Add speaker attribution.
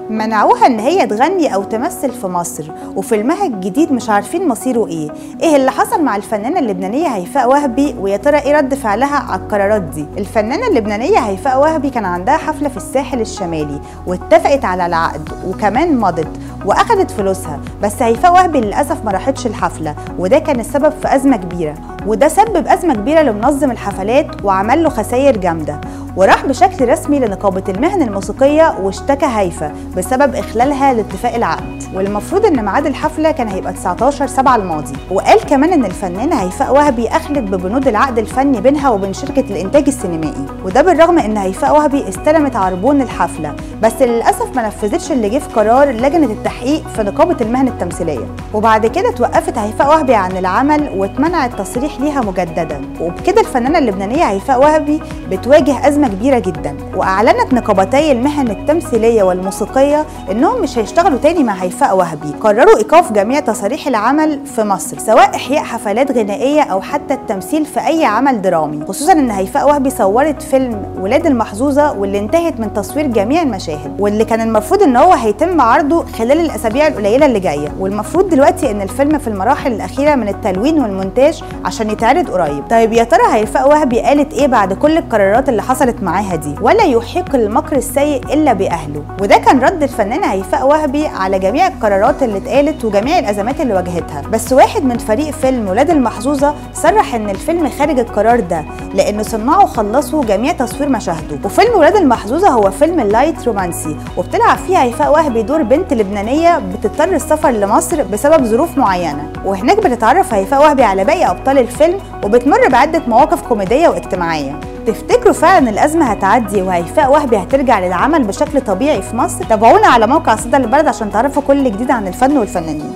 Speaker 1: منعوها ان هي تغني او تمثل في مصر وفيلمها الجديد مش عارفين مصيره ايه ايه اللي حصل مع الفنانه اللبنانيه هيفاء وهبي ويا ترى ايه رد فعلها على القرارات دي الفنانه اللبنانيه هيفاء وهبي كان عندها حفله في الساحل الشمالي واتفقت على العقد وكمان مضت واخدت فلوسها بس هيفاء وهبي للاسف ما راحتش الحفله وده كان السبب في ازمه كبيره وده سبب ازمه كبيره لمنظم الحفلات وعمل له خسائر جامده وراح بشكل رسمي لنقابة المهن الموسيقية واشتكى هيفا بسبب إخلالها لاتفاق العقد والمفروض إن ميعاد الحفلة كان هيبقى 19 7 الماضي وقال كمان إن الفنانة هيفاء وهبي أخلت ببنود العقد الفني بينها وبين شركة الإنتاج السينمائي وده بالرغم إن هيفاء وهبي استلمت عربون الحفلة بس للأسف ما نفذتش اللي جه في قرار لجنة التحقيق في نقابة المهن التمثيلية وبعد كده توقفت هيفاء وهبي عن العمل واتمنع التصريح ليها مجددا وبكده الفنانة اللبنانية هيفاء وهبي بتواجه أزمة كبيرة جدا وأعلنت نقابتي المهن التمثيلية والموسيقية إنهم مش هيشتغلوا تاني مع هيفاء وهبي قرروا إيقاف جميع تصاريح العمل في مصر سواء إحياء حفلات غنائية أو حتى التمثيل في أي عمل درامي خصوصا إن هيفاء وهبي صورت فيلم ولاد المحظوظة واللي انتهت من تصوير جميع المشاهد واللي كان المفروض إن هو هيتم عرضه خلال الأسابيع القليلة اللي جاية والمفروض دلوقتي إن الفيلم في المراحل الأخيرة من التلوين والمونتاج عشان يتعرض قريب طيب يا ترى هيفاء وهبي قالت إيه بعد كل القرارات اللي حصلت معاها دي ولا يحيق المكر السيء الا باهله وده كان رد الفنانه هيفاء وهبي على جميع القرارات اللي اتقالت وجميع الازمات اللي واجهتها بس واحد من فريق فيلم ولاد المحظوظه صرح ان الفيلم خارج القرار ده لان صناعه خلصوا جميع تصوير مشاهده وفيلم ولاد المحظوظه هو فيلم لايت رومانسي وبتلعب فيه هيفاء وهبي دور بنت لبنانيه بتضطر السفر لمصر بسبب ظروف معينه وهناك بتتعرف هيفاء وهبي على باقي ابطال الفيلم وبتمر بعده مواقف كوميديه واجتماعيه تفتكروا فعلا الازمه هتعدي وهيفاء وهبي هترجع للعمل بشكل طبيعي في مصر تابعونا على موقع صدى البلد عشان تعرفوا كل جديد عن الفن والفنانين